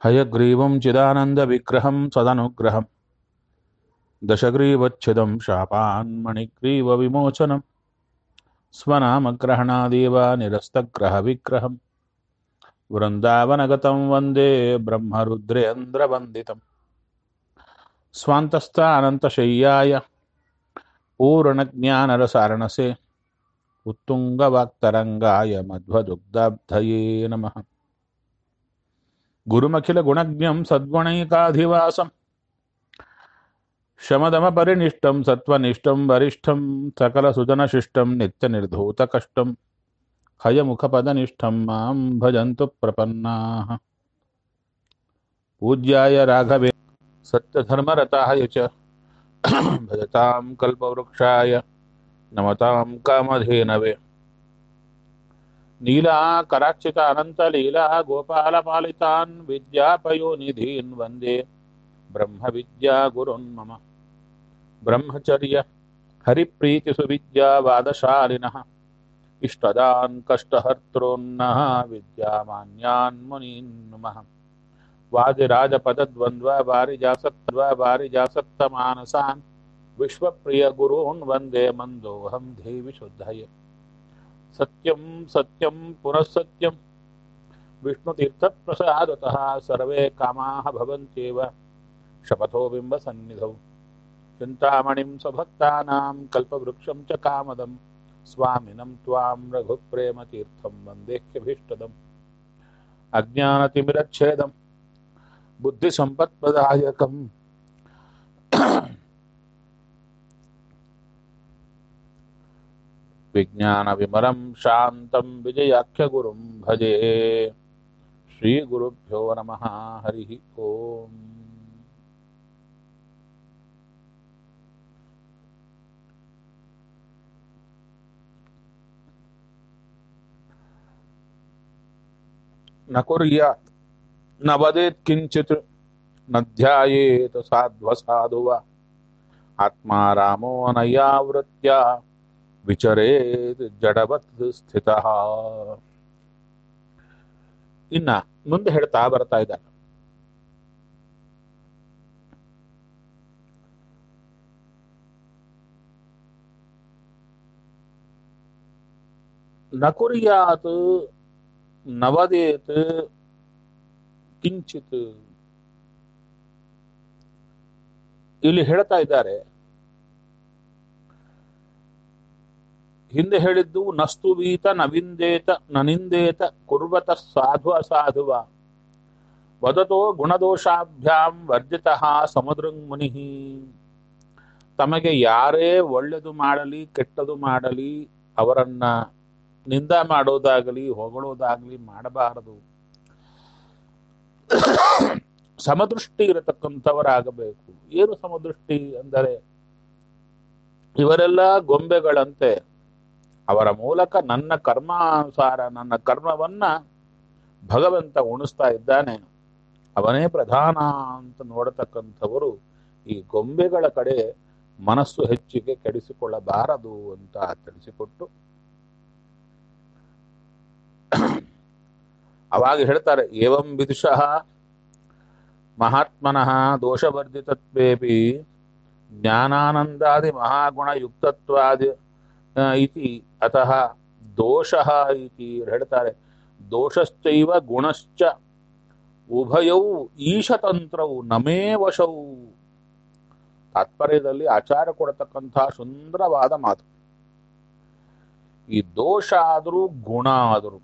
हयग्रीवं चिदानन्दविग्रहं सदनुग्रहं दशग्रीवच्छिदं शापान्मणिग्रीवविमोचनं स्वनामग्रहणादेव निरस्तग्रहविग्रहं वृन्दावनगतं वन्दे ब्रह्मरुद्रेन्द्रवन्दितं स्वान्तस्थानन्तशय्याय पूर्णज्ञानरसारणसे उत्तुङ्गवाक्तरङ्गाय मध्वदुग्धाब्धये नमः गुरुमखिलगुणज्ञं सद्गुणैकाधिवासं शमदमपरिनिष्टं सत्त्वनिष्ठं वरिष्ठं सकलसुजनशिष्टं नित्यनिर्धूतकष्टं हयमुखपदनिष्ठं मां भजन्तु प्रपन्नाः पूज्याय राघवे सत्यधर्मरताय च भजतां कल्पवृक्षाय नमतां कामधेनवे नीलाकरार्चित अनन्तलीला गोपालपालितान् विद्यापयोनिधीन् वन्दे ब्रह्मविद्यागुरुन् मम ब्रह्मचर्य हरिप्रीतिसुविद्यावादशालिनः इष्टदान् कष्टहर्तॄन्नः विद्यामान्यान् मुनीन् नुमः वादिराजपदद्वन्द्ववारिजासत्त्ववारिजासत्तमानसान् विश्वप्रियगुरून् वन्दे मन्दोऽहं देवि शुद्धये सत्यं सत्यं पुनः सत्यं विष्णुतीर्थप्रसादतः सर्वे कामाः भवन्त्येव शपथो बिम्बसन्निधौ चिन्तामणिं स्वभक्तानां कल्पवृक्षं च कामदं स्वामिनं त्वां रघुप्रेमतीर्थं वन्देह्यभीष्टदम् अज्ञानतिमिरच्छेदं बुद्धिसम्पत्प्रदायकम् विज्ञानविमलं शान्तं विजयाख्यगुरुं भजे श्रीगुरुभ्यो नमः हरिः ओम् न कुर्यात् न वदेत् किञ्चित् न ध्यायेत् साध्वसाधु वा आत्मा रामो नयावृत्या ವಿಚರೇತ್ ಜಡವತ್ ಸ್ಥಿತ ಇನ್ನ ಮುಂದೆ ಹೇಳ್ತಾ ಬರ್ತಾ ಇದ್ದಾನೆ ನಕುರ್ಯಾತ್ ನವದೇತ್ ಕಿಂಚಿತ್ ಇಲ್ಲಿ ಹೇಳ್ತಾ ಇದ್ದಾರೆ ಹಿಂದೆ ಹೇಳಿದ್ದು ನಸ್ತುವೀತ ನವಿಂದೇತ ನನಿಂದೇತ ಕುರ್ವತ ಸಾಧು ಅಸಾಧುವ ವದತೋ ಗುಣದೋಷಾಭ್ಯಾಂ ವರ್ಜಿತ ಸಮುದ್ರಂಗ್ ಮುನಿ ತಮಗೆ ಯಾರೇ ಒಳ್ಳೆದು ಮಾಡಲಿ ಕೆಟ್ಟದು ಮಾಡಲಿ ಅವರನ್ನ ನಿಂದ ಮಾಡೋದಾಗಲಿ ಹೊಗಳೋದಾಗಲಿ ಮಾಡಬಾರದು ಸಮದೃಷ್ಟಿ ಇರತಕ್ಕಂಥವರಾಗಬೇಕು ಏನು ಸಮದೃಷ್ಟಿ ಅಂದರೆ ಇವರೆಲ್ಲ ಗೊಂಬೆಗಳಂತೆ ಅವರ ಮೂಲಕ ನನ್ನ ಕರ್ಮಾನುಸಾರ ನನ್ನ ಕರ್ಮವನ್ನ ಭಗವಂತ ಉಣಿಸ್ತಾ ಇದ್ದಾನೆ ಅವನೇ ಪ್ರಧಾನ ಅಂತ ನೋಡತಕ್ಕಂಥವರು ಈ ಗೊಂಬೆಗಳ ಕಡೆ ಮನಸ್ಸು ಹೆಚ್ಚಿಗೆ ಕೆಡಿಸಿಕೊಳ್ಳಬಾರದು ಅಂತ ತಿಳಿಸಿಕೊಟ್ಟು ಅವಾಗ ಹೇಳ್ತಾರೆ ಏವಂ ವಿದುಷಃ ಮಹಾತ್ಮನಃ ದೋಷವರ್ಜಿತತ್ವೇಪಿ ಜ್ಞಾನಾನಂದಾದಿ ಮಹಾಗುಣಯುಕ್ತತ್ವಾದಿ ಇತಿ ಅತಃ ದೋಷಃ ಇತಿ ಹೇಳ್ತಾರೆ ದೋಷಶ್ಚೈವ ಗುಣಶ್ಚ ಉಭಯೌ ಈಶತಂತ್ರವು ನಮೇ ವಶವು ತಾತ್ಪರ್ಯದಲ್ಲಿ ಆಚಾರ ಕೊಡತಕ್ಕಂತಹ ಸುಂದರವಾದ ಮಾತು ಈ ದೋಷ ಆದರೂ ಗುಣ ಆದರೂ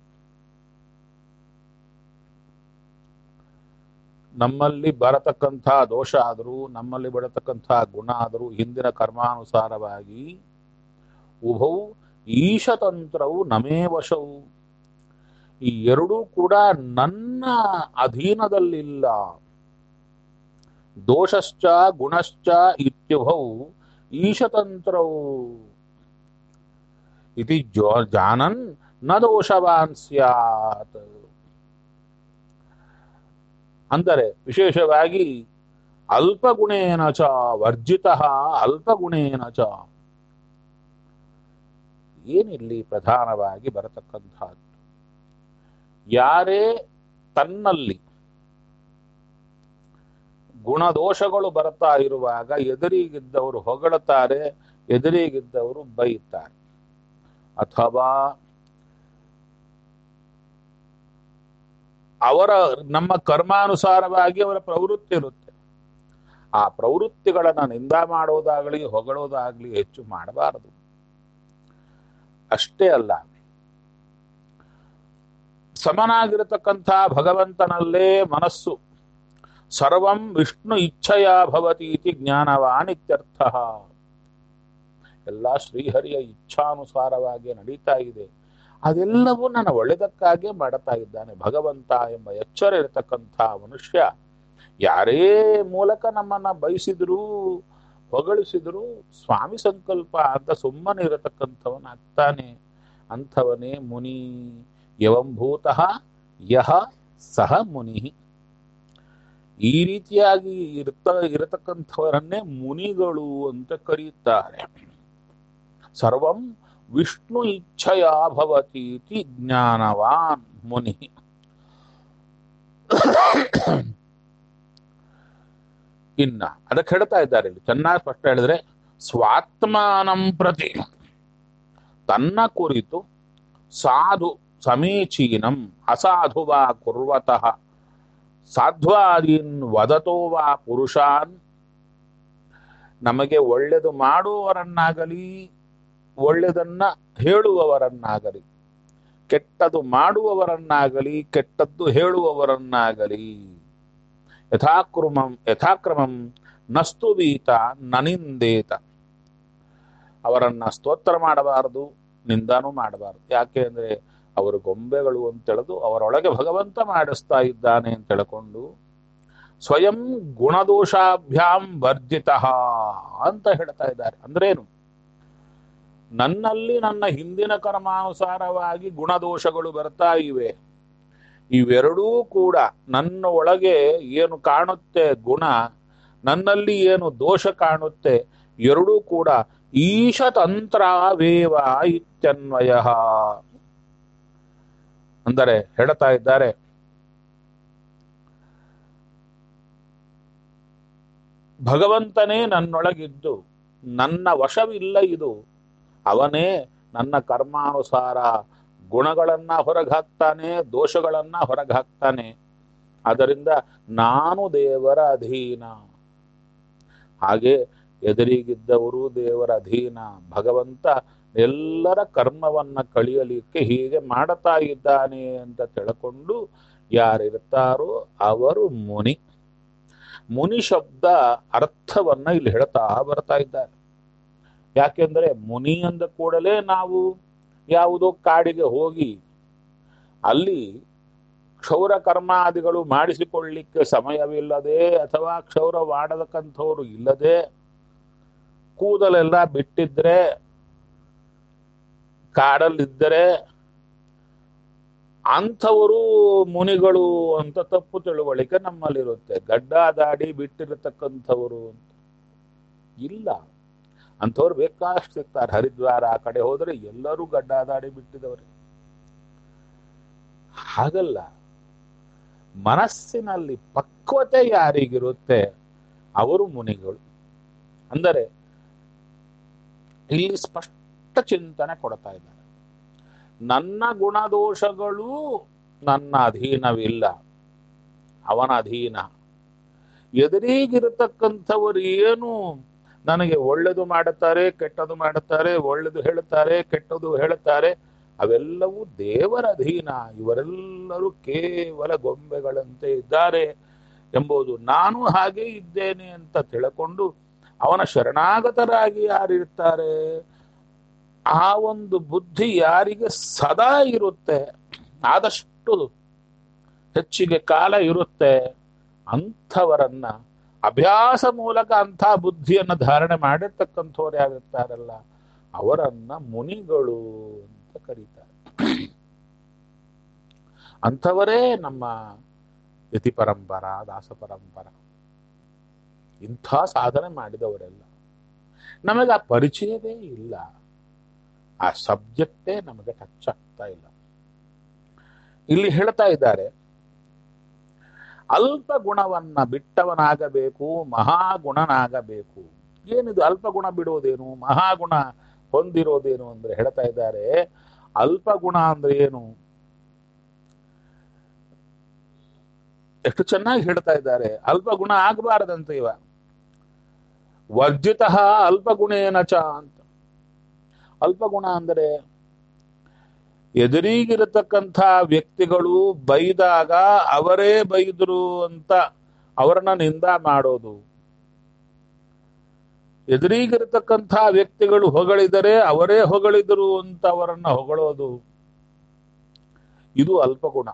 ನಮ್ಮಲ್ಲಿ ಬರತಕ್ಕಂಥ ದೋಷ ಆದರೂ ನಮ್ಮಲ್ಲಿ ಬರತಕ್ಕಂಥ ಗುಣ ಆದರೂ ಹಿಂದಿನ ಕರ್ಮಾನುಸಾರವಾಗಿ ಉಭೌ ಈಶತಂತ್ರವು ನಮೇ ವಶವು ಈ ಎರಡೂ ಕೂಡ ನನ್ನ ಅಧೀನದಲ್ಲಿಲ್ಲ ದೋಷಶ್ಚ ಗುಣಶ್ಚ ಇತ್ಯುಭೌ ಈಶತಂತ್ರವು ಇತಿ ಜಾನನ್ ನ ದೋಷವಾನ್ ಸ್ಯಾತ್ ಅಂದರೆ ವಿಶೇಷವಾಗಿ ಅಲ್ಪಗುಣೇನ ಚ ವರ್ಜಿತ ಅಲ್ಪಗುಣೇನ ಚ ಏನಿಲ್ಲಿ ಪ್ರಧಾನವಾಗಿ ಬರತಕ್ಕಂಥದ್ದು ಯಾರೇ ತನ್ನಲ್ಲಿ ಗುಣದೋಷಗಳು ಬರ್ತಾ ಇರುವಾಗ ಎದುರಿಗಿದ್ದವರು ಹೊಗಳುತ್ತಾರೆ ಎದುರಿಗಿದ್ದವರು ಬೈತಾರೆ ಅಥವಾ ಅವರ ನಮ್ಮ ಕರ್ಮಾನುಸಾರವಾಗಿ ಅವರ ಪ್ರವೃತ್ತಿ ಇರುತ್ತೆ ಆ ಪ್ರವೃತ್ತಿಗಳನ್ನ ನಿಂದ ಮಾಡೋದಾಗಲಿ ಹೊಗಳೋದಾಗ್ಲಿ ಹೆಚ್ಚು ಮಾಡಬಾರದು ಅಷ್ಟೇ ಅಲ್ಲ ಸಮನಾಗಿರತಕ್ಕಂಥ ಭಗವಂತನಲ್ಲೇ ಮನಸ್ಸು ಸರ್ವಂ ವಿಷ್ಣು ಇಚ್ಛೆಯ ಭವತಿ ಇತಿ ಜ್ಞಾನವಾನ್ ಇತ್ಯರ್ಥ ಎಲ್ಲ ಶ್ರೀಹರಿಯ ಇಚ್ಛಾನುಸಾರವಾಗಿ ನಡೀತಾ ಇದೆ ಅದೆಲ್ಲವೂ ನನ್ನ ಒಳ್ಳೆದಕ್ಕಾಗಿ ಮಾಡುತ್ತಾ ಇದ್ದಾನೆ ಭಗವಂತ ಎಂಬ ಎಚ್ಚರ ಇರತಕ್ಕಂಥ ಮನುಷ್ಯ ಯಾರೇ ಮೂಲಕ ನಮ್ಮನ್ನ ಬಯಸಿದ್ರು ಹೊಗಳಿಸಿದ್ರು ಸ್ವಾಮಿ ಸಂಕಲ್ಪ ಅಂತ ಸುಮ್ಮನೆ ಇರತಕ್ಕಂಥವನಾಗ್ತಾನೆ ಅಂಥವನೇ ಮುನಿ ಯವಂ,ಭೂತಃ ಯಹ ಸಹ ಮುನಿ ಈ ರೀತಿಯಾಗಿ ಇರ್ತ ಇರತಕ್ಕಂಥವರನ್ನೇ ಮುನಿಗಳು ಅಂತ ಕರೆಯುತ್ತಾರೆ ಸರ್ವಂ ವಿಷ್ಣು ಇಚ್ಛೆಯ ಭವತಿ ಇತಿ ಜ್ಞಾನವಾನ್ ಮುನಿ ಇನ್ನ ಅದಕ್ಕೆ ಹೇಳ್ತಾ ಇದ್ದಾರೆ ಇಲ್ಲಿ ಚೆನ್ನಾಗಿ ಸ್ಪಷ್ಟ ಹೇಳಿದ್ರೆ ಸ್ವಾತ್ಮಾನಂ ಪ್ರತಿ ತನ್ನ ಕುರಿತು ಸಾಧು ಸಮೀಚೀನಂ ಅಸಾಧು ವಾ ಕುರ್ವತಃ ಸಾಧ್ವಾದೀನ್ ವದತೋ ವಾ ಪುರುಷಾನ್ ನಮಗೆ ಒಳ್ಳೆದು ಮಾಡುವವರನ್ನಾಗಲಿ ಒಳ್ಳೆದನ್ನ ಹೇಳುವವರನ್ನಾಗಲಿ ಕೆಟ್ಟದು ಮಾಡುವವರನ್ನಾಗಲಿ ಕೆಟ್ಟದ್ದು ಹೇಳುವವರನ್ನಾಗಲಿ ಯಥಾಕ್ರಮಂ ಯಥಾಕ್ರಮಂ ನಸ್ತು ವೀತ ನನಿಂದೇತ ಅವರನ್ನ ಸ್ತೋತ್ರ ಮಾಡಬಾರದು ನಿಂದಾನೂ ಮಾಡಬಾರದು ಯಾಕೆ ಅಂದ್ರೆ ಅವರು ಗೊಂಬೆಗಳು ಅಂತೇಳದು ಅವರೊಳಗೆ ಭಗವಂತ ಮಾಡಿಸ್ತಾ ಇದ್ದಾನೆ ಅಂತ ತಿಳ್ಕೊಂಡು ಸ್ವಯಂ ಗುಣದೋಷಾಭ್ಯಾಂ ವರ್ಜಿತ ಅಂತ ಹೇಳ್ತಾ ಇದ್ದಾರೆ ಅಂದ್ರೇನು ನನ್ನಲ್ಲಿ ನನ್ನ ಹಿಂದಿನ ಕರ್ಮಾನುಸಾರವಾಗಿ ಗುಣದೋಷಗಳು ಬರ್ತಾ ಇವೆ ಇವೆರಡೂ ಕೂಡ ನನ್ನ ಒಳಗೆ ಏನು ಕಾಣುತ್ತೆ ಗುಣ ನನ್ನಲ್ಲಿ ಏನು ದೋಷ ಕಾಣುತ್ತೆ ಎರಡೂ ಕೂಡ ಈಶತಂತ್ರವೇವ ಇತ್ಯನ್ವಯ ಅಂದರೆ ಹೇಳ್ತಾ ಇದ್ದಾರೆ ಭಗವಂತನೇ ನನ್ನೊಳಗಿದ್ದು ನನ್ನ ವಶವಿಲ್ಲ ಇದು ಅವನೇ ನನ್ನ ಕರ್ಮಾನುಸಾರ ಗುಣಗಳನ್ನ ಹೊರಗಾಕ್ತಾನೆ ದೋಷಗಳನ್ನ ಹೊರಗಾಕ್ತಾನೆ ಅದರಿಂದ ನಾನು ದೇವರ ಅಧೀನ ಹಾಗೆ ಎದುರಿಗಿದ್ದವರು ದೇವರ ಅಧೀನ ಭಗವಂತ ಎಲ್ಲರ ಕರ್ಮವನ್ನ ಕಳಿಯಲಿಕ್ಕೆ ಹೀಗೆ ಮಾಡುತ್ತಾ ಇದ್ದಾನೆ ಅಂತ ತಿಳ್ಕೊಂಡು ಯಾರಿರ್ತಾರೋ ಅವರು ಮುನಿ ಮುನಿ ಶಬ್ದ ಅರ್ಥವನ್ನ ಇಲ್ಲಿ ಹೇಳ್ತಾ ಬರ್ತಾ ಇದ್ದಾರೆ ಯಾಕೆಂದ್ರೆ ಮುನಿ ಅಂದ ಕೂಡಲೇ ನಾವು ಯಾವುದೋ ಕಾಡಿಗೆ ಹೋಗಿ ಅಲ್ಲಿ ಕ್ಷೌರ ಕರ್ಮಾದಿಗಳು ಮಾಡಿಸಿಕೊಳ್ಳಿಕ್ಕೆ ಸಮಯವಿಲ್ಲದೆ ಅಥವಾ ಕ್ಷೌರ ಮಾಡತಕ್ಕಂಥವ್ರು ಇಲ್ಲದೆ ಕೂದಲೆಲ್ಲ ಬಿಟ್ಟಿದ್ರೆ ಕಾಡಲ್ಲಿದ್ದರೆ ಅಂಥವರು ಮುನಿಗಳು ಅಂತ ತಪ್ಪು ತಿಳುವಳಿಕೆ ನಮ್ಮಲ್ಲಿರುತ್ತೆ ಗಡ್ಡ ದಾಡಿ ಬಿಟ್ಟಿರತಕ್ಕಂಥವರು ಅಂತ ಇಲ್ಲ ಅಂಥವ್ರು ಬೇಕಾಷ್ಟು ಸಿಗ್ತಾರೆ ಹರಿದ್ವಾರ ಆ ಕಡೆ ಹೋದ್ರೆ ಎಲ್ಲರೂ ಗಡ್ಡ ದಾಡಿ ಬಿಟ್ಟಿದವ್ರೆ ಹಾಗಲ್ಲ ಮನಸ್ಸಿನಲ್ಲಿ ಪಕ್ವತೆ ಯಾರಿಗಿರುತ್ತೆ ಅವರು ಮುನಿಗಳು ಅಂದರೆ ಇಲ್ಲಿ ಸ್ಪಷ್ಟ ಚಿಂತನೆ ಕೊಡ್ತಾ ಇದ್ದಾರೆ ನನ್ನ ಗುಣದೋಷಗಳು ನನ್ನ ಅಧೀನವಿಲ್ಲ ಅವನ ಅಧೀನ ಎದುರಿಗಿರತಕ್ಕಂಥವರು ಏನು ನನಗೆ ಒಳ್ಳೆದು ಮಾಡುತ್ತಾರೆ ಕೆಟ್ಟದು ಮಾಡುತ್ತಾರೆ ಒಳ್ಳೆದು ಹೇಳುತ್ತಾರೆ ಕೆಟ್ಟದು ಹೇಳುತ್ತಾರೆ ಅವೆಲ್ಲವೂ ದೇವರ ಅಧೀನ ಇವರೆಲ್ಲರೂ ಕೇವಲ ಗೊಂಬೆಗಳಂತೆ ಇದ್ದಾರೆ ಎಂಬುದು ನಾನು ಹಾಗೆ ಇದ್ದೇನೆ ಅಂತ ತಿಳ್ಕೊಂಡು ಅವನ ಶರಣಾಗತರಾಗಿ ಯಾರಿರ್ತಾರೆ ಆ ಒಂದು ಬುದ್ಧಿ ಯಾರಿಗೆ ಸದಾ ಇರುತ್ತೆ ಆದಷ್ಟು ಹೆಚ್ಚಿಗೆ ಕಾಲ ಇರುತ್ತೆ ಅಂಥವರನ್ನ ಅಭ್ಯಾಸ ಮೂಲಕ ಅಂಥ ಬುದ್ಧಿಯನ್ನು ಧಾರಣೆ ಮಾಡಿರ್ತಕ್ಕಂಥವ್ರು ಯಾರಿರ್ತಾರಲ್ಲ ಅವರನ್ನ ಮುನಿಗಳು ಅಂತ ಕರೀತಾರೆ ಅಂಥವರೇ ನಮ್ಮ ಯತಿ ಪರಂಪರ ದಾಸ ಪರಂಪರ ಇಂಥ ಸಾಧನೆ ಮಾಡಿದವರೆಲ್ಲ ನಮಗೆ ಆ ಪರಿಚಯವೇ ಇಲ್ಲ ಆ ಸಬ್ಜೆಕ್ಟೇ ನಮಗೆ ಟಚ್ ಆಗ್ತಾ ಇಲ್ಲ ಇಲ್ಲಿ ಹೇಳ್ತಾ ಇದ್ದಾರೆ ಅಲ್ಪ ಗುಣವನ್ನ ಬಿಟ್ಟವನಾಗಬೇಕು ಮಹಾಗುಣನಾಗಬೇಕು ಏನಿದು ಅಲ್ಪ ಗುಣ ಬಿಡುವುದೇನು ಮಹಾಗುಣ ಹೊಂದಿರೋದೇನು ಅಂದ್ರೆ ಹೇಳ್ತಾ ಇದ್ದಾರೆ ಅಲ್ಪ ಗುಣ ಅಂದ್ರೆ ಏನು ಎಷ್ಟು ಚೆನ್ನಾಗಿ ಹೇಳ್ತಾ ಇದ್ದಾರೆ ಅಲ್ಪ ಗುಣ ಆಗಬಾರದಂತ ಇವ ವರ್ಜಿತ ಅಲ್ಪ ಗುಣೇನ ಚ ಅಂತ ಅಲ್ಪ ಗುಣ ಅಂದರೆ ಎದುರಿಗಿರತಕ್ಕಂಥ ವ್ಯಕ್ತಿಗಳು ಬೈದಾಗ ಅವರೇ ಬೈದರು ಅಂತ ಅವರನ್ನ ನಿಂದ ಮಾಡೋದು ಎದುರಿಗಿರತಕ್ಕಂಥ ವ್ಯಕ್ತಿಗಳು ಹೊಗಳಿದರೆ ಅವರೇ ಹೊಗಳಿದರು ಅಂತ ಅವರನ್ನ ಹೊಗಳೋದು ಇದು ಅಲ್ಪಗುಣ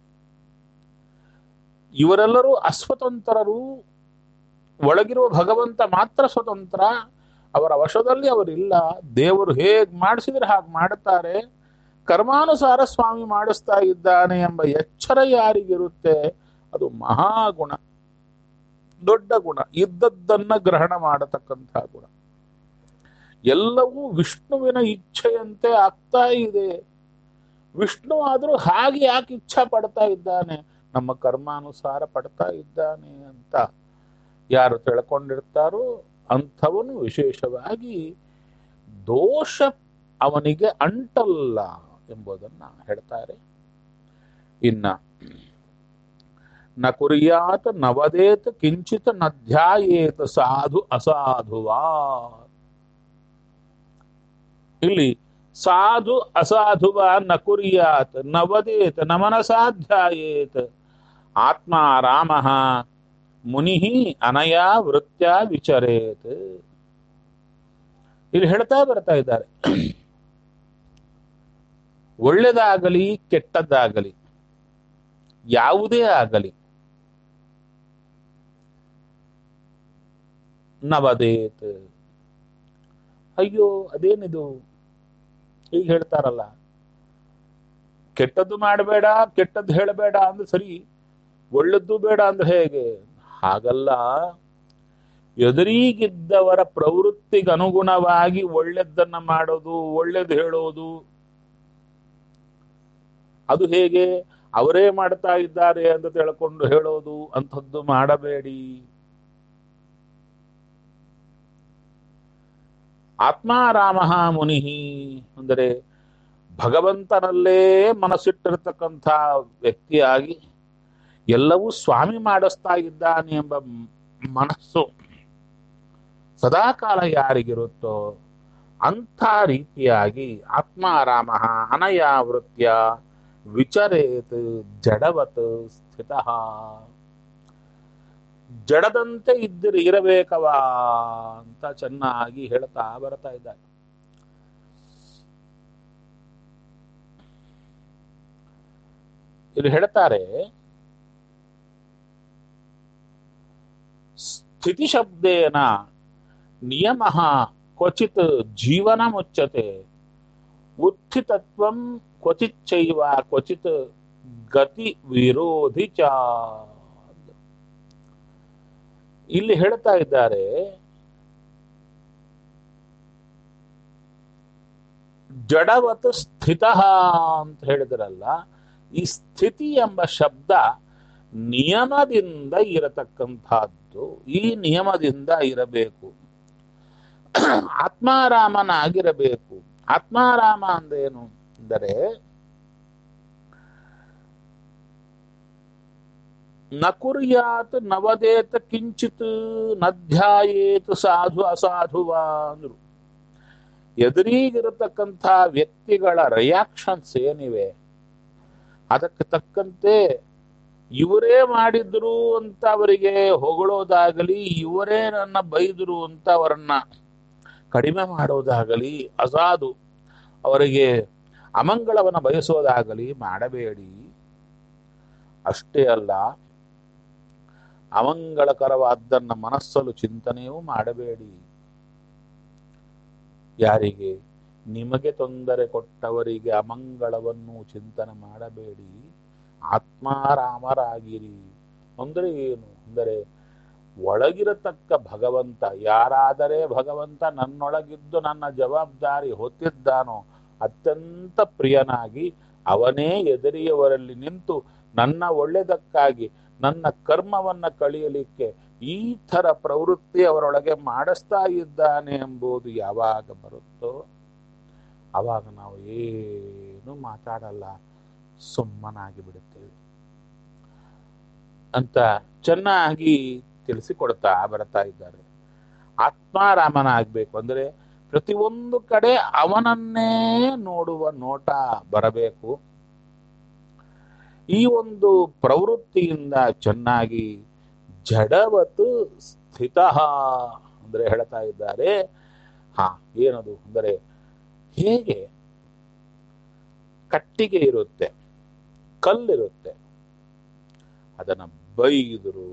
ಇವರೆಲ್ಲರೂ ಅಸ್ವತಂತ್ರರು ಒಳಗಿರುವ ಭಗವಂತ ಮಾತ್ರ ಸ್ವತಂತ್ರ ಅವರ ವಶದಲ್ಲಿ ಅವರಿಲ್ಲ ದೇವರು ಹೇಗ್ ಮಾಡಿಸಿದ್ರೆ ಹಾಗೆ ಮಾಡುತ್ತಾರೆ ಕರ್ಮಾನುಸಾರ ಸ್ವಾಮಿ ಮಾಡಿಸ್ತಾ ಇದ್ದಾನೆ ಎಂಬ ಎಚ್ಚರ ಯಾರಿಗಿರುತ್ತೆ ಅದು ಮಹಾಗುಣ ದೊಡ್ಡ ಗುಣ ಇದ್ದದ್ದನ್ನ ಗ್ರಹಣ ಮಾಡತಕ್ಕಂಥ ಗುಣ ಎಲ್ಲವೂ ವಿಷ್ಣುವಿನ ಇಚ್ಛೆಯಂತೆ ಆಗ್ತಾ ಇದೆ ವಿಷ್ಣು ಆದ್ರೂ ಹಾಗೆ ಯಾಕೆ ಇಚ್ಛಾ ಪಡ್ತಾ ಇದ್ದಾನೆ ನಮ್ಮ ಕರ್ಮಾನುಸಾರ ಪಡ್ತಾ ಇದ್ದಾನೆ ಅಂತ ಯಾರು ತಿಳ್ಕೊಂಡಿರ್ತಾರೋ ಅಂಥವನು ವಿಶೇಷವಾಗಿ ದೋಷ ಅವನಿಗೆ ಅಂಟಲ್ಲ ಎಂಬುದನ್ನ ಹೇಳ್ತಾರೆ ಇನ್ನ ನ ಕುರಿಯಾತ ನವದೇತ ಕಿಂಚಿತ ನಧ್ಯಾಯೇತ ಸಾಧು ಅಸಾಧುವಾ ಇಲ್ಲಿ ಸಾಧು ಅಸಾಧುವ ನ ಕುರಿಯಾತ್ ನವದೇತ ನಮನಸಾಧ್ಯಾಯೇತ್ ಆತ್ಮ ರಾಮ ಮುನಿ ಅನಯಾ ವೃತ್ಯ ವಿಚರೇತ್ ಇಲ್ಲಿ ಹೇಳ್ತಾ ಬರ್ತಾ ಇದ್ದಾರೆ ಒಳ್ಳೆದಾಗಲಿ ಕೆಟ್ಟದ್ದಾಗಲಿ ಯಾವುದೇ ಆಗಲಿ ನವದೇತ್ ಅಯ್ಯೋ ಅದೇನಿದು ಹೀಗೆ ಹೇಳ್ತಾರಲ್ಲ ಕೆಟ್ಟದ್ದು ಮಾಡಬೇಡ ಕೆಟ್ಟದ್ದು ಹೇಳಬೇಡ ಅಂದ್ರೆ ಸರಿ ಒಳ್ಳದ್ದು ಬೇಡ ಅಂದ್ರೆ ಹೇಗೆ ಹಾಗಲ್ಲ ಎದುರಿಗಿದ್ದವರ ಪ್ರವೃತ್ತಿಗೆ ಅನುಗುಣವಾಗಿ ಒಳ್ಳೆದ್ದನ್ನ ಮಾಡೋದು ಒಳ್ಳೇದು ಹೇಳೋದು ಅದು ಹೇಗೆ ಅವರೇ ಮಾಡ್ತಾ ಇದ್ದಾರೆ ಅಂತ ತಿಳ್ಕೊಂಡು ಹೇಳೋದು ಅಂಥದ್ದು ಮಾಡಬೇಡಿ ಆತ್ಮಾರಾಮ ಮುನಿ ಅಂದರೆ ಭಗವಂತನಲ್ಲೇ ಮನಸ್ಸಿಟ್ಟಿರ್ತಕ್ಕಂಥ ವ್ಯಕ್ತಿಯಾಗಿ ಎಲ್ಲವೂ ಸ್ವಾಮಿ ಮಾಡಿಸ್ತಾ ಇದ್ದಾನೆ ಎಂಬ ಮನಸ್ಸು ಸದಾಕಾಲ ಯಾರಿಗಿರುತ್ತೋ ಅಂಥ ರೀತಿಯಾಗಿ ಆತ್ಮಾರಾಮ ಅನಯಾವೃತ್ಯ ವಿಚರೇತ್ ಜಡವತ್ ಸ್ಥಿತ ಜಡದಂತೆ ಇದ್ದಿರ ಇರಬೇಕವಾ ಅಂತ ಚೆನ್ನಾಗಿ ಹೇಳ್ತಾ ಬರ್ತಾ ಇದ್ದಾರೆ ಇಲ್ಲಿ ಹೇಳ್ತಾರೆ ಸ್ಥಿತಿ ಶಬ್ದೇನ ನಿಯಮ ಕ್ವಚಿತ್ ಜೀವನ ಮುಚ್ಚತೆ ಉತ್ಥಿತತ್ವಂ ಕ್ವಚಿಚ್ಚೈವ ಕ್ವಚಿತ್ ಗತಿ ವಿರೋಧಿ ಚ ಇಲ್ಲಿ ಹೇಳ್ತಾ ಇದ್ದಾರೆ ಜಡವತ್ ಸ್ಥಿತ ಅಂತ ಹೇಳಿದ್ರಲ್ಲ ಈ ಸ್ಥಿತಿ ಎಂಬ ಶಬ್ದ ನಿಯಮದಿಂದ ಇರತಕ್ಕಂಥದ್ದು ಈ ನಿಯಮದಿಂದ ಇರಬೇಕು ಆತ್ಮಾರಾಮನಾಗಿರಬೇಕು ಆತ್ಮಾರಾಮ ಅಂದೇನು ಅಂದರೆ ನ ಕುರ್ಯಾತ್ ನವದೇತ ಕಿಂಚಿತ್ ನಧ್ಯಾಯೇತ್ ಸಾಧು ಅಸಾಧುವ ಅಂದ್ರು ಎದುರಿಗಿರತಕ್ಕಂಥ ವ್ಯಕ್ತಿಗಳ ರಿಯಾಕ್ಷನ್ಸ್ ಏನಿವೆ ಅದಕ್ಕೆ ತಕ್ಕಂತೆ ಇವರೇ ಮಾಡಿದ್ರು ಅಂತ ಅವರಿಗೆ ಹೊಗಳೋದಾಗಲಿ ಇವರೇ ನನ್ನ ಬೈದರು ಅಂತ ಅವರನ್ನ ಕಡಿಮೆ ಮಾಡೋದಾಗಲಿ ಅಸಾಧು ಅವರಿಗೆ ಅಮಂಗಳವನ್ನ ಬಯಸೋದಾಗಲಿ ಮಾಡಬೇಡಿ ಅಷ್ಟೇ ಅಲ್ಲ ಅಮಂಗಳಕರವಾದ್ದನ್ನ ಮನಸ್ಸಲು ಚಿಂತನೆಯೂ ಮಾಡಬೇಡಿ ಯಾರಿಗೆ ನಿಮಗೆ ತೊಂದರೆ ಕೊಟ್ಟವರಿಗೆ ಅಮಂಗಳವನ್ನು ಚಿಂತನೆ ಮಾಡಬೇಡಿ ಆತ್ಮಾರಾಮರಾಗಿರಿ ಅಂದರೆ ಏನು ಅಂದರೆ ಒಳಗಿರತಕ್ಕ ಭಗವಂತ ಯಾರಾದರೆ ಭಗವಂತ ನನ್ನೊಳಗಿದ್ದು ನನ್ನ ಜವಾಬ್ದಾರಿ ಹೊತ್ತಿದ್ದಾನೋ ಅತ್ಯಂತ ಪ್ರಿಯನಾಗಿ ಅವನೇ ಎದುರಿಯವರಲ್ಲಿ ನಿಂತು ನನ್ನ ಒಳ್ಳೆದಕ್ಕಾಗಿ ನನ್ನ ಕರ್ಮವನ್ನ ಕಳಿಯಲಿಕ್ಕೆ ಈ ಥರ ಪ್ರವೃತ್ತಿ ಅವರೊಳಗೆ ಮಾಡಿಸ್ತಾ ಇದ್ದಾನೆ ಎಂಬುದು ಯಾವಾಗ ಬರುತ್ತೋ ಆವಾಗ ನಾವು ಏನು ಮಾತಾಡಲ್ಲ ಸುಮ್ಮನಾಗಿ ಬಿಡುತ್ತೇವೆ ಅಂತ ಚೆನ್ನಾಗಿ ತಿಳಿಸಿಕೊಡ್ತಾ ಬರ್ತಾ ಇದ್ದಾರೆ ಆತ್ಮಾರಾಮನಾಗಬೇಕು ಅಂದ್ರೆ ಪ್ರತಿಯೊಂದು ಕಡೆ ಅವನನ್ನೇ ನೋಡುವ ನೋಟ ಬರಬೇಕು ಈ ಒಂದು ಪ್ರವೃತ್ತಿಯಿಂದ ಚೆನ್ನಾಗಿ ಜಡವತು ಸ್ಥಿತ ಅಂದ್ರೆ ಹೇಳ್ತಾ ಇದ್ದಾರೆ ಹಾ ಏನದು ಅಂದರೆ ಹೇಗೆ ಕಟ್ಟಿಗೆ ಇರುತ್ತೆ ಕಲ್ಲಿರುತ್ತೆ ಅದನ್ನ ಬೈದರು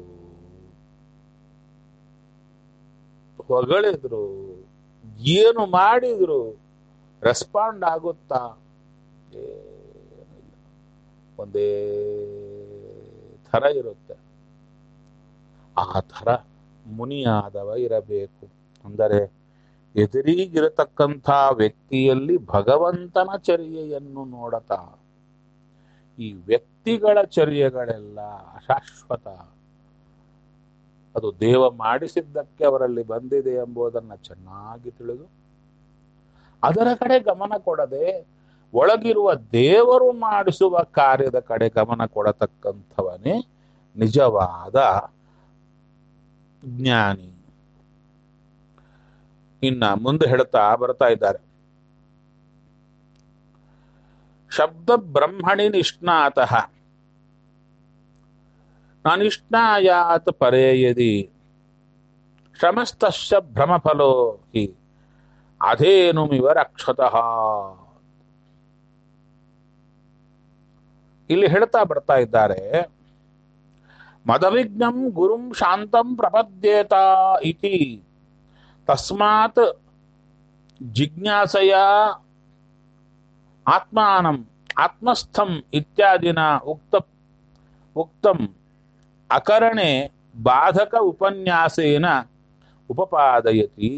ಹೊಗಳಿದ್ರು ಏನು ಮಾಡಿದ್ರು ರೆಸ್ಪಾಂಡ್ ಆಗುತ್ತಾ ಏನೂ ಇಲ್ಲ. ಒಂದೇ ಥರ ಇರುತ್ತೆ ಆ ಥರ ಮುನಿಯಾದವ ಇರಬೇಕು ಅಂದರೆ ಎದುರಿಗಿರತಕ್ಕಂಥ ವ್ಯಕ್ತಿಯಲ್ಲಿ ಭಗವಂತನ ಚರ್ಯೆಯನ್ನು ನೋಡತಾ ಈ ವ್ಯಕ್ತಿಗಳ ಚರ್ಯೆಗಳೆಲ್ಲ ಅಶಾಶ್ವತ ಅದು ದೇವ ಮಾಡಿಸಿದ್ದಕ್ಕೆ ಅವರಲ್ಲಿ ಬಂದಿದೆ ಎಂಬುದನ್ನು ಚೆನ್ನಾಗಿ ತಿಳಿದು ಅದರ ಕಡೆ ಗಮನ ಕೊಡದೆ ಒಳಗಿರುವ ದೇವರು ಮಾಡಿಸುವ ಕಾರ್ಯದ ಕಡೆ ಗಮನ ಕೊಡತಕ್ಕಂಥವನೇ ನಿಜವಾದ ಜ್ಞಾನಿ ಇನ್ನ ಮುಂದೆ ಹೇಳ್ತಾ ಬರ್ತಾ ಇದ್ದಾರೆ ಶಬ್ದ ಬ್ರಹ್ಮಣಿ ನಿಷ್ಣಾತಃ ನಾನಿಷ್ಣಾಯಾತ್ ಪರೇ ಯದಿ ಶ್ರಮಸ್ತಶ್ಚ ಭ್ರಮಫಲೋ ಹಿ ಅಧೇನುಮಿವ ರಕ್ಷತಃ ಇಲ್ಲಿ ಹೇಳ್ತಾ ಬರ್ತಾ ಇದ್ದಾರೆ ಮದವಿಘ್ನಂ ಗುರುಂ ಶಾಂತಂ ಪ್ರಪದ್ಯೇತ ಇತಿ ತಸ್ಮಾತ್ ಜಿಜ್ಞಾಸಯ ಆತ್ಮಾನಂ ಆತ್ಮಸ್ಥಂ ಇತ್ಯಾದಿನ ಉಕ್ತ ಉಕ್ತಂ ಅಕರಣೆ ಬಾಧಕ ಉಪನ್ಯಾಸೇನ ಉಪಪಾದಯತಿ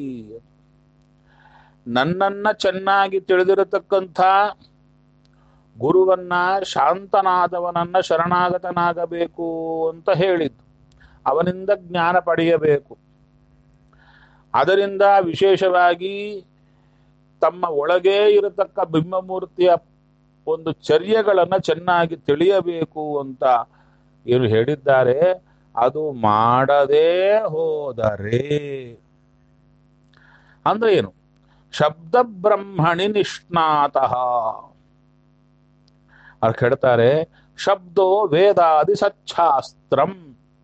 ನನ್ನನ್ನ ಚೆನ್ನಾಗಿ ತಿಳಿದಿರತಕ್ಕಂಥ ಗುರುವನ್ನ ಶಾಂತನಾದವನನ್ನ ಶರಣಾಗತನಾಗಬೇಕು ಅಂತ ಹೇಳಿದ್ದು ಅವನಿಂದ ಜ್ಞಾನ ಪಡೆಯಬೇಕು ಅದರಿಂದ ವಿಶೇಷವಾಗಿ ತಮ್ಮ ಒಳಗೇ ಇರತಕ್ಕ ಬಿಂಬಮೂರ್ತಿಯ ಒಂದು ಚರ್ಯಗಳನ್ನು ಚೆನ್ನಾಗಿ ತಿಳಿಯಬೇಕು ಅಂತ ಏನು ಹೇಳಿದ್ದಾರೆ ಅದು ಮಾಡದೇ ಹೋದರೆ ಅಂದ್ರೆ ಏನು ಶಬ್ದ ಬ್ರಹ್ಮಣಿ ನಿಷ್ಣಾತಃ ಅವ್ರು ಹೇಳ್ತಾರೆ ಶಬ್ದೋ ವೇದಾದಿ ಸಚ್ಛಾಸ್ತ್ರಂ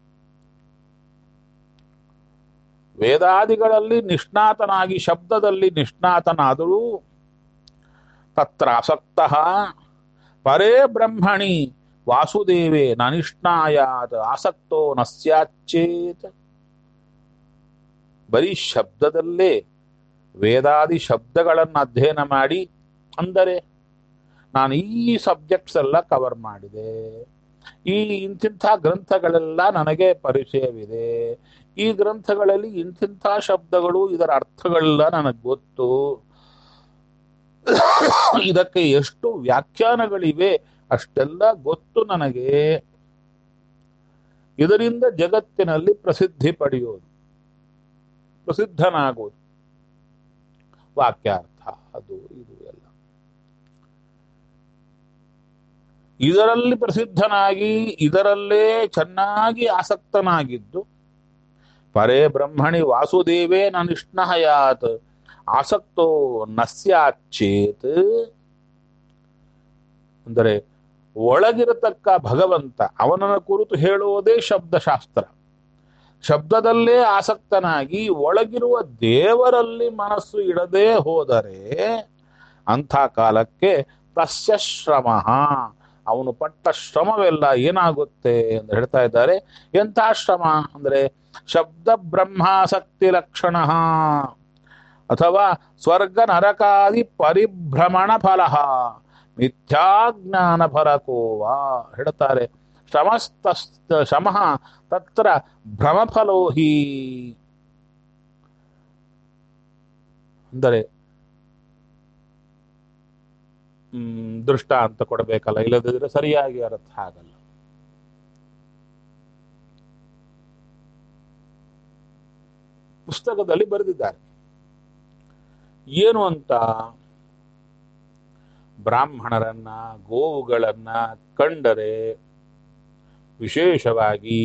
ವೇದಾದಿಗಳಲ್ಲಿ ನಿಷ್ಣಾತನಾಗಿ ಶಬ್ದದಲ್ಲಿ ನಿಷ್ಣಾತನಾದರೂ ತತ್ರ ಆಸಕ್ತ ಪರೇ ಬ್ರಹ್ಮಣಿ ವಾಸುದೇವೇ ನನಿಷ್ಣಾಯಾತ್ ಆಸಕ್ತೋ ನ ಸ್ಯಾಚ್ಚೇತ್ ಬರೀ ಶಬ್ದದಲ್ಲೇ ವೇದಾದಿ ಶಬ್ದಗಳನ್ನು ಅಧ್ಯಯನ ಮಾಡಿ ಅಂದರೆ ನಾನು ಈ ಸಬ್ಜೆಕ್ಟ್ಸ್ ಎಲ್ಲ ಕವರ್ ಮಾಡಿದೆ ಈ ಇಂತಿಂಥ ಗ್ರಂಥಗಳೆಲ್ಲ ನನಗೆ ಪರಿಚಯವಿದೆ ಈ ಗ್ರಂಥಗಳಲ್ಲಿ ಇಂತಿಂಥ ಶಬ್ದಗಳು ಇದರ ಅರ್ಥಗಳೆಲ್ಲ ನನಗೆ ಗೊತ್ತು ಇದಕ್ಕೆ ಎಷ್ಟು ವ್ಯಾಖ್ಯಾನಗಳಿವೆ ಅಷ್ಟೆಲ್ಲ ಗೊತ್ತು ನನಗೆ ಇದರಿಂದ ಜಗತ್ತಿನಲ್ಲಿ ಪ್ರಸಿದ್ಧಿ ಪಡೆಯೋದು ಪ್ರಸಿದ್ಧನಾಗೋದು ವಾಕ್ಯಾರ್ಥ ಅದು ಇದು ಎಲ್ಲ ಇದರಲ್ಲಿ ಪ್ರಸಿದ್ಧನಾಗಿ ಇದರಲ್ಲೇ ಚೆನ್ನಾಗಿ ಆಸಕ್ತನಾಗಿದ್ದು ಪರೇ ಬ್ರಹ್ಮಣಿ ವಾಸುದೇವೇ ನನಿಷ್ಣಹಯಾತ್ ಆಸಕ್ತೋ ನಸ್ಯಾಚೇತ್ ಅಂದರೆ ಒಳಗಿರತಕ್ಕ ಭಗವಂತ ಅವನನ್ನ ಕುರಿತು ಹೇಳುವುದೇ ಶಬ್ದಶಾಸ್ತ್ರ ಶಬ್ದದಲ್ಲೇ ಆಸಕ್ತನಾಗಿ ಒಳಗಿರುವ ದೇವರಲ್ಲಿ ಮನಸ್ಸು ಇಡದೆ ಹೋದರೆ ಅಂಥ ಕಾಲಕ್ಕೆ ತಸ್ಯ ಶ್ರಮ ಅವನು ಪಟ್ಟ ಶ್ರಮವೆಲ್ಲ ಏನಾಗುತ್ತೆ ಅಂತ ಹೇಳ್ತಾ ಇದ್ದಾರೆ ಎಂಥ ಶ್ರಮ ಅಂದ್ರೆ ಶಬ್ದ ಬ್ರಹ್ಮಾಸಕ್ತಿ ಲಕ್ಷಣ ಅಥವಾ ಸ್ವರ್ಗ ನರಕಾದಿ ಪರಿಭ್ರಮಣ ಫಲ ಮಿಥ್ಯಾಜ್ಞಾನ ಫಲಕೋವ ಹೇಳ್ತಾರೆ ಶ್ರಮಸ್ತ ಶ್ರಮ ತತ್ರ ಭ್ರಮಫಲೋ ಹಿ ಅಂದರೆ ಹ್ಮ್ ದೃಷ್ಟ ಅಂತ ಕೊಡಬೇಕಲ್ಲ ಇಲ್ಲದಿದ್ರೆ ಸರಿಯಾಗಿ ಅರ್ಥ ಆಗಲ್ಲ ಪುಸ್ತಕದಲ್ಲಿ ಬರೆದಿದ್ದಾರೆ ಏನು ಅಂತ ಬ್ರಾಹ್ಮಣರನ್ನ ಗೋವುಗಳನ್ನ ಕಂಡರೆ ವಿಶೇಷವಾಗಿ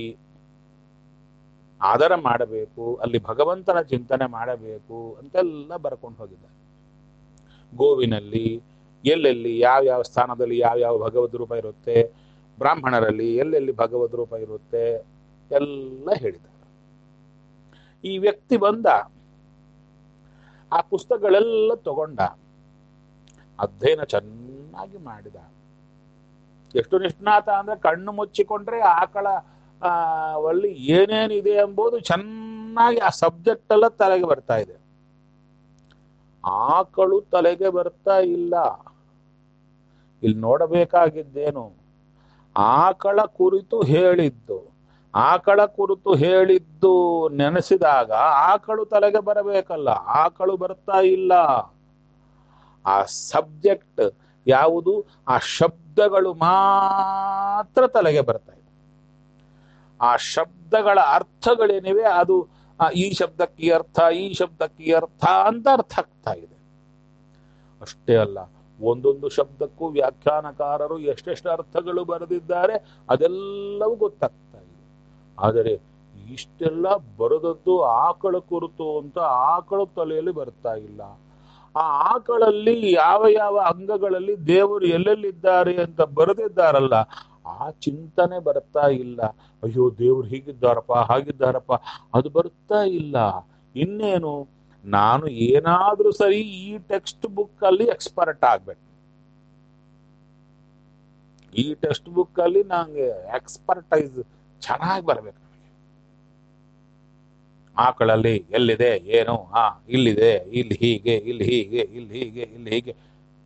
ಆದರ ಮಾಡಬೇಕು ಅಲ್ಲಿ ಭಗವಂತನ ಚಿಂತನೆ ಮಾಡಬೇಕು ಅಂತೆಲ್ಲ ಬರ್ಕೊಂಡು ಹೋಗಿದ್ದಾರೆ ಗೋವಿನಲ್ಲಿ ಎಲ್ಲೆಲ್ಲಿ ಯಾವ್ಯಾವ ಸ್ಥಾನದಲ್ಲಿ ಯಾವ್ಯಾವ ಭಗವದ್ ರೂಪ ಇರುತ್ತೆ ಬ್ರಾಹ್ಮಣರಲ್ಲಿ ಎಲ್ಲೆಲ್ಲಿ ಭಗವದ್ ರೂಪ ಇರುತ್ತೆ ಎಲ್ಲ ಹೇಳಿದ್ದಾರೆ ಈ ವ್ಯಕ್ತಿ ಬಂದ ಆ ಪುಸ್ತಕಗಳೆಲ್ಲ ತಗೊಂಡ ಅಧ್ಯಯನ ಚೆನ್ನಾಗಿ ಮಾಡಿದ ಎಷ್ಟು ನಿಷ್ಣಾತ ಅಂದ್ರೆ ಕಣ್ಣು ಮುಚ್ಚಿಕೊಂಡ್ರೆ ಆಕಳ ಆ, ಅಲ್ಲಿ ಏನೇನಿದೆ ಎಂಬುದು ಚೆನ್ನಾಗಿ ಆ ಸಬ್ಜೆಕ್ಟ್ ಎಲ್ಲ ತಲೆಗೆ ಬರ್ತಾ ಇದೆ ಆಕಳು ತಲೆಗೆ ಬರ್ತಾ ಇಲ್ಲ ಇಲ್ಲಿ ನೋಡಬೇಕಾಗಿದ್ದೇನು ಆಕಳ ಕುರಿತು ಹೇಳಿದ್ದು ಆಕಳ ಕುರಿತು ಹೇಳಿದ್ದು ನೆನೆಸಿದಾಗ ಆಕಳು ತಲೆಗೆ ಬರಬೇಕಲ್ಲ ಆಕಳು ಬರ್ತಾ ಇಲ್ಲ ಆ ಸಬ್ಜೆಕ್ಟ್ ಯಾವುದು ಆ ಶಬ್ದಗಳು ಮಾತ್ರ ತಲೆಗೆ ಬರ್ತಾ ಇದೆ ಆ ಶಬ್ದಗಳ ಅರ್ಥಗಳೇನಿವೆ ಅದು ಆ, ಈ ಶಬ್ದಕ್ಕೆ ಈ ಅರ್ಥ ಈ ಶಬ್ದಕ್ಕೆ ಈ ಅರ್ಥ ಅಂತ ಅರ್ಥ ಆಗ್ತಾ ಇದೆ ಅಷ್ಟೇ ಅಲ್ಲ ಒಂದೊಂದು ಶಬ್ದಕ್ಕೂ ವ್ಯಾಖ್ಯಾನಕಾರರು ಎಷ್ಟೆಷ್ಟು ಅರ್ಥಗಳು ಬರೆದಿದ್ದಾರೆ ಅದೆಲ್ಲವೂ ಗೊತ್ತಾಗ್ತಾ ಇದೆ ಆದರೆ ಇಷ್ಟೆಲ್ಲ ಬರೆದದ್ದು ಆಕಳ ಕುರಿತು ಅಂತ ಆಕಳ ತಲೆಯಲ್ಲಿ ಬರ್ತಾ ಇಲ್ಲ ಆ ಆಕಳಲ್ಲಿ ಯಾವ ಯಾವ ಅಂಗಗಳಲ್ಲಿ ದೇವರು ಎಲ್ಲೆಲ್ಲಿದ್ದಾರೆ ಅಂತ ಬರೆದಿದ್ದಾರಲ್ಲ ಆ ಚಿಂತನೆ ಬರ್ತಾ ಇಲ್ಲ ಅಯ್ಯೋ ದೇವ್ರು ಹೀಗಿದ್ದಾರಪ್ಪ ಹಾಗಿದ್ದಾರಪ್ಪ ಅದು ಬರ್ತಾ ಇಲ್ಲ ಇನ್ನೇನು ನಾನು ಏನಾದ್ರೂ ಸರಿ ಈ ಟೆಕ್ಸ್ಟ್ ಬುಕ್ ಅಲ್ಲಿ ಎಕ್ಸ್ಪರ್ಟ್ ಆಗ್ಬೇಕು ಈ ಟೆಕ್ಸ್ಟ್ ಬುಕ್ ಅಲ್ಲಿ ನಂಗೆ ಎಕ್ಸ್ಪರ್ಟೈಸ್ ಚೆನ್ನಾಗಿ ಬರ್ಬೇಕು ನನಗೆ ಆಕಳಲ್ಲಿ ಎಲ್ಲಿದೆ ಏನು ಹಾ ಇಲ್ಲಿದೆ ಇಲ್ಲಿ ಹೀಗೆ ಇಲ್ಲಿ ಹೀಗೆ ಇಲ್ಲಿ ಹೀಗೆ ಇಲ್ಲಿ ಹೀಗೆ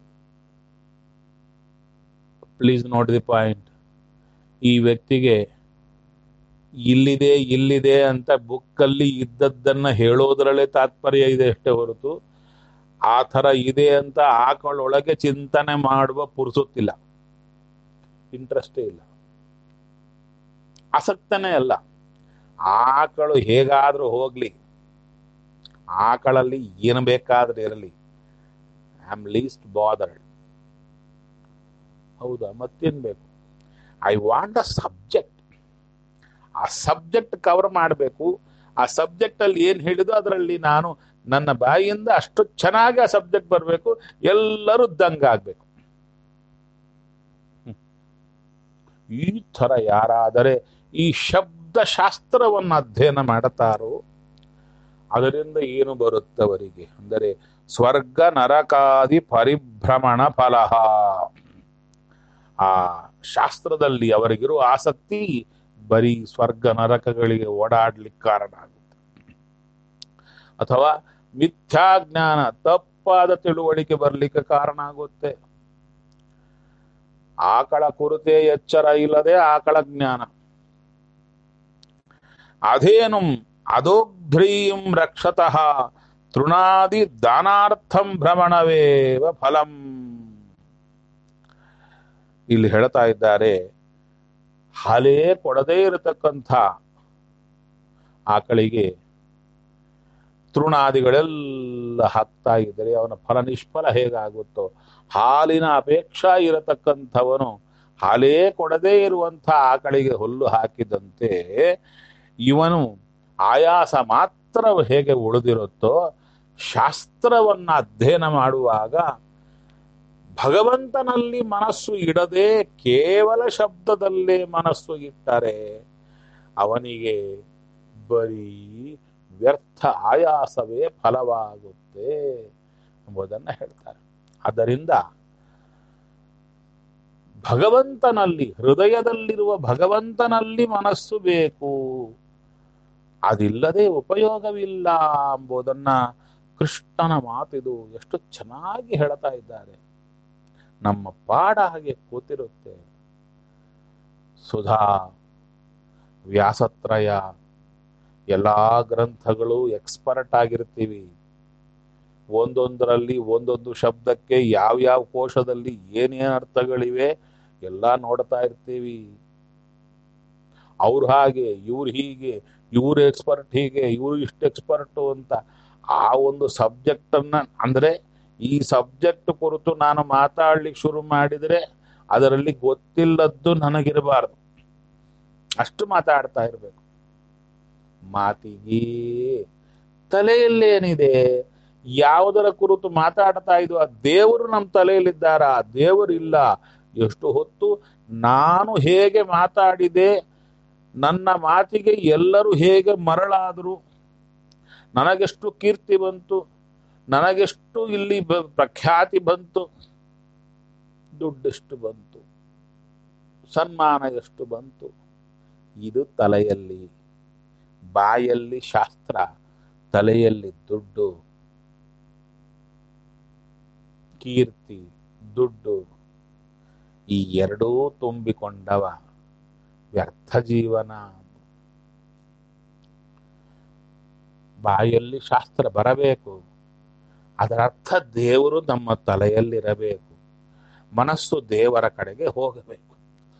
ಪ್ಲೀಸ್ ನೋಟ್ ದಿ ಪಾಯಿಂಟ್ ಈ ವ್ಯಕ್ತಿಗೆ ಇಲ್ಲಿದೆ ಇಲ್ಲಿದೆ ಅಂತ ಬುಕ್ಕಲ್ಲಿ ಇದ್ದದ್ದನ್ನ ಹೇಳೋದ್ರಲ್ಲೇ ತಾತ್ಪರ್ಯ ಇದೆ ಅಷ್ಟೇ ಹೊರತು ಆ ಥರ ಇದೆ ಅಂತ ಆಕಳೊಳಗೆ ಚಿಂತನೆ ಮಾಡುವ ಪುರುಸುತ್ತಿಲ್ಲ ಇಂಟ್ರೆಸ್ಟೇ ಇಲ್ಲ ಆಸಕ್ತನೇ ಅಲ್ಲ ಆಕಳು ಹೇಗಾದ್ರೂ ಹೋಗ್ಲಿ ಆಕಳಲ್ಲಿ ಏನು ಬೇಕಾದ್ರೆ ಇರಲಿ ಐ ಆಮ್ ಲೀಸ್ಟ್ ಬಾದರ್ಡ್ ಹೌದಾ ಮತ್ತೇನ್ ಬೇಕು ಐ ವಾಂಟ್ ಅ ಸಬ್ಜೆಕ್ಟ್ ಆ ಸಬ್ಜೆಕ್ಟ್ ಕವರ್ ಮಾಡಬೇಕು ಆ ಸಬ್ಜೆಕ್ಟ್ ಅಲ್ಲಿ ಏನ್ ಹೇಳಿದೋ ಅದರಲ್ಲಿ ನಾನು ನನ್ನ ಬಾಯಿಯಿಂದ ಅಷ್ಟು ಚೆನ್ನಾಗಿ ಆ ಸಬ್ಜೆಕ್ಟ್ ಬರಬೇಕು ಎಲ್ಲರೂ ದಂಗ ಆಗ್ಬೇಕು ಹ್ಮ್. ಈ ತರ ಯಾರಾದರೆ ಈ ಶಬ್ದ ಶಾಸ್ತ್ರವನ್ನು ಅಧ್ಯಯನ ಮಾಡುತ್ತಾರೋ ಅದರಿಂದ ಏನು ಬರುತ್ತೆ ಅವರಿಗೆ ಅಂದರೆ ಸ್ವರ್ಗ ನರಕಾದಿ ಪರಿಭ್ರಮಣ ಫಲಹ ಆ ಶಾಸ್ತ್ರದಲ್ಲಿ ಅವರಿಗಿರುವ ಆಸಕ್ತಿ ಬರೀ ಸ್ವರ್ಗ ನರಕಗಳಿಗೆ ಓಡಾಡ್ಲಿಕ್ಕೆ ಕಾರಣ ಆಗುತ್ತೆ ಅಥವಾ ಮಿಥ್ಯಾಜ್ಞಾನ ತಪ್ಪಾದ ತಿಳುವಳಿಕೆ ಬರ್ಲಿಕ್ಕೆ ಕಾರಣ ಆಗುತ್ತೆ ಆಕಳ ಕುರಿತೆ ಎಚ್ಚರ ಇಲ್ಲದೆ ಆಕಳ ಜ್ಞಾನ ಅಧೇನು ಅಧೋಘ್ರೀಂ ರಕ್ಷತಃ ತೃಣಾದಿ ದಾನಾರ್ಥಂ ಭ್ರಮಣವೇವ ಫಲಂ ಇಲ್ಲಿ ಹೇಳ್ತಾ ಇದ್ದಾರೆ ಹಾಲೇ ಕೊಡದೇ ಇರತಕ್ಕಂಥ ಆಕಳಿಗೆ ತೃಣಾದಿಗಳೆಲ್ಲ ಹಾಕ್ತಾ ಇದ್ದರೆ ಅವನ ಫಲ ನಿಷ್ಫಲ ಹೇಗಾಗುತ್ತೋ ಹಾಲಿನ ಅಪೇಕ್ಷಾ ಇರತಕ್ಕಂಥವನು ಹಾಲೇ ಕೊಡದೇ ಇರುವಂಥ ಆಕಳಿಗೆ ಹುಲ್ಲು ಹಾಕಿದಂತೆ ಇವನು ಆಯಾಸ ಮಾತ್ರ ಹೇಗೆ ಉಳಿದಿರುತ್ತೋ ಶಾಸ್ತ್ರವನ್ನ ಅಧ್ಯಯನ ಮಾಡುವಾಗ ಭಗವಂತನಲ್ಲಿ ಮನಸ್ಸು ಇಡದೆ ಕೇವಲ ಶಬ್ದದಲ್ಲೇ ಮನಸ್ಸು ಇಟ್ಟರೆ ಅವನಿಗೆ ಬರೀ ವ್ಯರ್ಥ ಆಯಾಸವೇ ಫಲವಾಗುತ್ತೆ ಎಂಬುದನ್ನು ಹೇಳ್ತಾರೆ ಆದ್ದರಿಂದ ಭಗವಂತನಲ್ಲಿ ಹೃದಯದಲ್ಲಿರುವ ಭಗವಂತನಲ್ಲಿ ಮನಸ್ಸು ಬೇಕು ಅದಿಲ್ಲದೆ ಉಪಯೋಗವಿಲ್ಲ ಎಂಬುದನ್ನ ಕೃಷ್ಣನ ಮಾತಿದು ಎಷ್ಟು ಚೆನ್ನಾಗಿ ಹೇಳ್ತಾ ಇದ್ದಾರೆ ನಮ್ಮ ಪಾಡ ಹಾಗೆ ಕೂತಿರುತ್ತೆ ಸುಧಾ ವ್ಯಾಸತ್ರಯ ಎಲ್ಲಾ ಗ್ರಂಥಗಳು ಎಕ್ಸ್ಪರ್ಟ್ ಆಗಿರ್ತೀವಿ ಒಂದೊಂದರಲ್ಲಿ ಒಂದೊಂದು ಶಬ್ದಕ್ಕೆ ಯಾವ್ಯಾವ ಕೋಶದಲ್ಲಿ ಏನೇನ್ ಅರ್ಥಗಳಿವೆ ಎಲ್ಲ ನೋಡ್ತಾ ಇರ್ತೀವಿ ಅವ್ರು ಹಾಗೆ ಇವ್ರು ಹೀಗೆ ಇವ್ರು ಎಕ್ಸ್ಪರ್ಟ್ ಹೀಗೆ ಇವ್ರು ಇಷ್ಟು ಎಕ್ಸ್ಪರ್ಟು ಅಂತ ಆ ಒಂದು ಸಬ್ಜೆಕ್ಟ್ ಅನ್ನ ಅಂದ್ರೆ ಈ ಸಬ್ಜೆಕ್ಟ್ ಕುರಿತು ನಾನು ಮಾತಾಡ್ಲಿಕ್ಕೆ ಶುರು ಮಾಡಿದ್ರೆ ಅದರಲ್ಲಿ ಗೊತ್ತಿಲ್ಲದ್ದು ನನಗಿರಬಾರ್ದು ಅಷ್ಟು ಮಾತಾಡ್ತಾ ಇರ್ಬೇಕು ಮಾತಿಗೆ ತಲೆಯಲ್ಲೇನಿದೆ ಯಾವುದರ ಕುರಿತು ಮಾತಾಡ್ತಾ ಇದ್ವು ಆ ದೇವರು ನಮ್ಮ ತಲೆಯಲ್ಲಿದ್ದಾರ ಆ ದೇವರು ಇಲ್ಲ ಎಷ್ಟು ಹೊತ್ತು ನಾನು ಹೇಗೆ ಮಾತಾಡಿದೆ ನನ್ನ ಮಾತಿಗೆ ಎಲ್ಲರೂ ಹೇಗೆ ಮರಳಾದರು ನನಗೆಷ್ಟು ಕೀರ್ತಿ ಬಂತು ನನಗೆಷ್ಟು ಇಲ್ಲಿ ಬ- ಪ್ರಖ್ಯಾತಿ ಬಂತು ದುಡ್ಡೆಷ್ಟು ಬಂತು ಸನ್ಮಾನ ಎಷ್ಟು ಬಂತು ಇದು ತಲೆಯಲ್ಲಿ ಬಾಯಲ್ಲಿ ಶಾಸ್ತ್ರ ತಲೆಯಲ್ಲಿ ದುಡ್ಡು ಕೀರ್ತಿ ದುಡ್ಡು ಈ ಎರಡೂ ತುಂಬಿಕೊಂಡವ ವ್ಯರ್ಥ ಜೀವನ ಬಾಯಲ್ಲಿ ಶಾಸ್ತ್ರ ಬರಬೇಕು ಅದರ ಅರ್ಥ ದೇವರು ನಮ್ಮ ತಲೆಯಲ್ಲಿರಬೇಕು ಮನಸ್ಸು ದೇವರ ಕಡೆಗೆ ಹೋಗಬೇಕು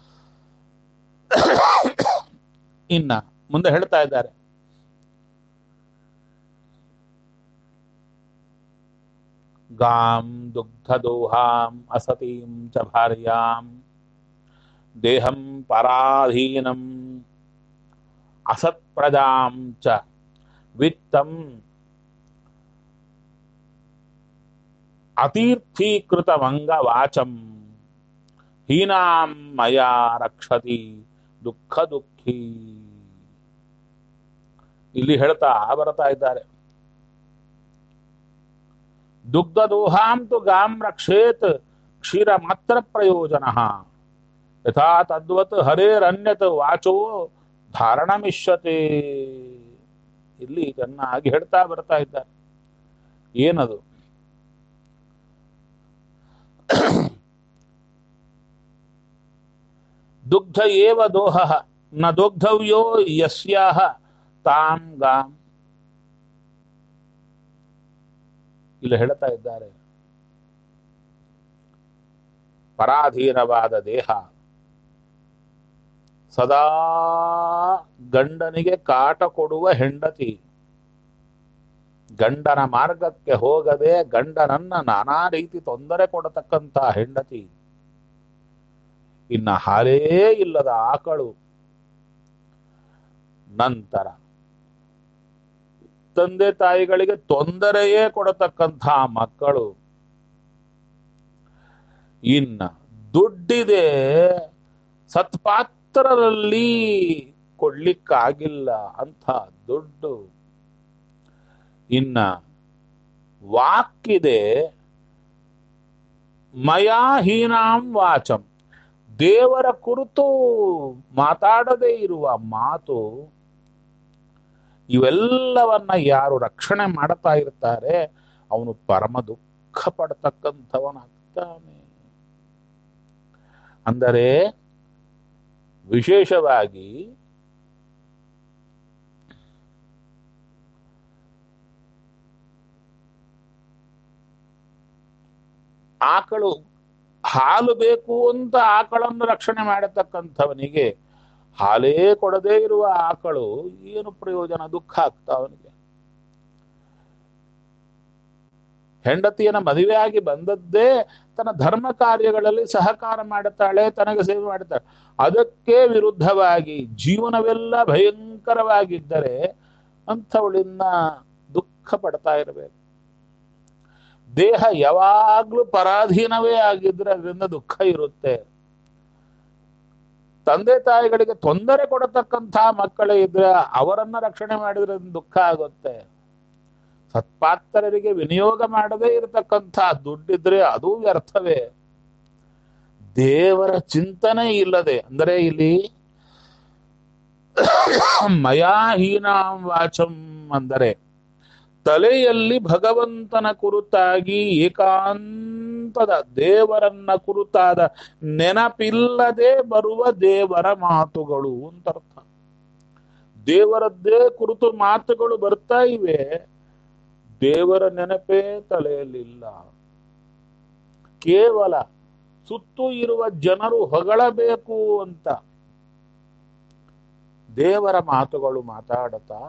ಇನ್ನ ಮುಂದೆ ಹೇಳ್ತಾ ಇದ್ದಾರೆ ಗಾಂ ದುಗ್ಧದೋಹಾಂ ಅಸತೀಂ ಚ ಭಾರ್ಯಾಂ ದೇಹಂ ಪರಾಧೀನಂ ಅಸತ್ಪ್ರಜಾಂ ಚ ವಿತ್ತಂ ಅತೀರ್ಥೀಕೃತವಂಗವಾಚಂ ಹೀನಾಂ ಮಯಾ ರಕ್ಷತಿ ದುಃಖ ದುಃಖಿ ಇಲ್ಲಿ ಹೇಳ್ತಾ ಬರ್ತಾ ಇದ್ದಾರೆ ದುಗ್ಧದೋಹಾಂ ತು ಗಾಂ ರಕ್ಷೇತ್ ಕ್ಷೀರ ಮಾತ್ರ ಪ್ರಯೋಜನ ಯಥಾ ತದ್ವತ್ ಹರೇರನ್ಯತ್ ವಾಚೋ ಧಾರಣಮಿಷ್ಯತೆ ಇಲ್ಲಿ ಚೆನ್ನಾಗಿ ಹೇಳ್ತಾ ಬರ್ತಾ ಇದ್ದಾರೆ ಏನದು ದುಗ್ಧ ಏವ ದೋಹ ನ ದೋಗ್ಧವ್ಯೋ ಯಸ್ಯಾಹ ತಾಂ ಗಾಂ ಇಲ್ಲಿ ಹೇಳ್ತಾ ಇದ್ದಾರೆ ಪರಾಧೀನವಾದ ದೇಹ ಸದಾ ಗಂಡನಿಗೆ ಕಾಟ ಕೊಡುವ ಹೆಂಡತಿ ಗಂಡನ ಮಾರ್ಗಕ್ಕೆ ಹೋಗದೆ ಗಂಡನನ್ನ ನಾನಾ ರೀತಿ ತೊಂದರೆ ಕೊಡತಕ್ಕಂತ ಹೆಂಡತಿ ಇನ್ನ ಹಾಲೇ ಇಲ್ಲದ ಆಕಳು ನಂತರ ತಂದೆ ತಾಯಿಗಳಿಗೆ ತೊಂದರೆಯೇ ಕೊಡತಕ್ಕಂಥ ಮಕ್ಕಳು ಇನ್ನ ದುಡ್ಡಿದೆ ಸತ್ಪಾತ್ರರಲ್ಲಿ ಕೊಡ್ಲಿಕ್ಕಾಗಿಲ್ಲ ಅಂತ ದುಡ್ಡು ಇನ್ನ ವಾಕ್ಕಿದೆ ಮಯಾ ಹೀನಾಂ ವಾಚಂ ದೇವರ ಕುರಿತು ಮಾತಾಡದೇ ಇರುವ ಮಾತು ಇವೆಲ್ಲವನ್ನ ಯಾರು ರಕ್ಷಣೆ ಮಾಡ್ತಾ ಇರ್ತಾರೆ ಅವನು ಪರಮ ದುಃಖ ಪಡ್ತಕ್ಕಂಥವನಾಗ್ತಾನೆ ಅಂದರೆ ವಿಶೇಷವಾಗಿ ಆಕಳು ಹಾಲು ಬೇಕು ಅಂತ ಆಕಳನ್ನು ರಕ್ಷಣೆ ಮಾಡತಕ್ಕಂಥವನಿಗೆ ಹಾಲೇ ಕೊಡದೇ ಇರುವ ಆಕಳು ಏನು ಪ್ರಯೋಜನ ದುಃಖ ಆಗ್ತಾ ಅವನಿಗೆ ಹೆಂಡತಿಯನ್ನ ಮದುವೆಯಾಗಿ ಬಂದದ್ದೇ ತನ್ನ ಧರ್ಮ ಕಾರ್ಯಗಳಲ್ಲಿ ಸಹಕಾರ ಮಾಡುತ್ತಾಳೆ ತನಗೆ ಸೇವೆ ಮಾಡುತ್ತಾಳೆ ಅದಕ್ಕೆ ವಿರುದ್ಧವಾಗಿ ಜೀವನವೆಲ್ಲ ಭಯಂಕರವಾಗಿದ್ದರೆ ಅಂಥವಳಿಂದ ದುಃಖ ಪಡ್ತಾ ಇರಬೇಕು ದೇಹ ಯಾವಾಗ್ಲೂ ಪರಾಧೀನವೇ ಆಗಿದ್ರೆ ಅದರಿಂದ ದುಃಖ ಇರುತ್ತೆ ತಂದೆ ತಾಯಿಗಳಿಗೆ ತೊಂದರೆ ಕೊಡತಕ್ಕಂಥ ಮಕ್ಕಳೇ ಇದ್ರೆ ಅವರನ್ನ ರಕ್ಷಣೆ ಮಾಡಿದ್ರೆ ದುಃಖ ಆಗುತ್ತೆ ಸತ್ಪಾತ್ರರಿಗೆ ವಿನಿಯೋಗ ಮಾಡದೇ ಇರತಕ್ಕಂಥ ದುಡ್ಡಿದ್ರೆ ಅದು ವ್ಯರ್ಥವೇ ದೇವರ ಚಿಂತನೆ ಇಲ್ಲದೆ ಅಂದರೆ ಇಲ್ಲಿ ಮಯಾಹೀನಾಂ ವಾಚಂ ಅಂದರೆ ತಲೆಯಲ್ಲಿ ಭಗವಂತನ ಕುರಿತಾಗಿ ಏಕಾಂತದ ದೇವರನ್ನ ಕುರಿತಾದ ನೆನಪಿಲ್ಲದೆ ಬರುವ ದೇವರ ಮಾತುಗಳು ಅಂತ ಅರ್ಥ ದೇವರದ್ದೇ ಕುರಿತು ಮಾತುಗಳು ಬರ್ತಾ ಇವೆ ದೇವರ ನೆನಪೇ ತಲೆಯಲ್ಲಿಲ್ಲ ಕೇವಲ ಸುತ್ತು ಇರುವ ಜನರು ಹೊಗಳಬೇಕು ಅಂತ ದೇವರ ಮಾತುಗಳು ಮಾತಾಡುತ್ತಾ